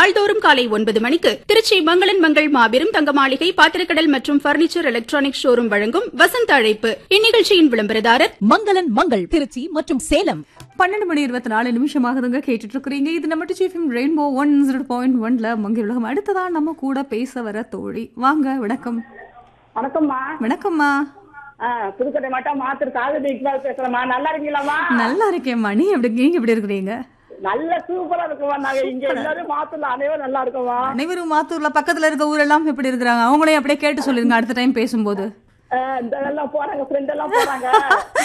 நாள்தோறும் காலை ஒன்பது மணிக்கு திருச்சி மங்களன் மங்கள் மாபெரும் தங்க மாளிகை பாத்திரக்கடல் மற்றும் பர்னிச்சர் எலக்ட்ரானிக் ஷோரூம் வழங்கும் வசந்த அழைப்பு இந்நிகழ்ச்சியின் விளம்பரதாரர் மங்களன் மங்கள் திருச்சி மற்றும் சேலம் பன்னெண்டு மணி இருபத்தி நாலு நிமிஷமாகுதுங்க கேட்டுட்டு இருக்கிறீங்க இது நம்ம சீஃபிம் ரெயின்போ ஒன் ஜீரோ பாயிண்ட் ஒன்ல மங்கை உலகம் அடுத்ததா நம்ம கூட பேச வர தோழி வாங்க வணக்கம் வணக்கம்மா வணக்கம்மா ஆ, புதுக்கோட்டை மாவட்டம் மாத்தூர் காலேஜ் இக்பால் பேசுறேம்மா நல்லா இருக்கீங்களாம்மா நல்லா இருக்கேம்மா நீ எப்படி நீங்க எப்படி இருக்கிறீங்க நல்ல சூப்பரா இருக்குமா நாங்க இங்க எல்லாரும் மாத்தூர்ல அனைவரும் நல்லா இருக்கோமா அனைவரும் மாத்தூர்ல பக்கத்துல இருக்க ஊரெல்லாம் எப்படி இருக்கிறாங்க அவங்களையும் அப்படியே கேட்டு சொல்லிருங்க அடுத்த டைம் பேசும்போது இந்த எல்லாம் போறாங்க ஃப்ரெண்ட் எல்லாம் போறாங்க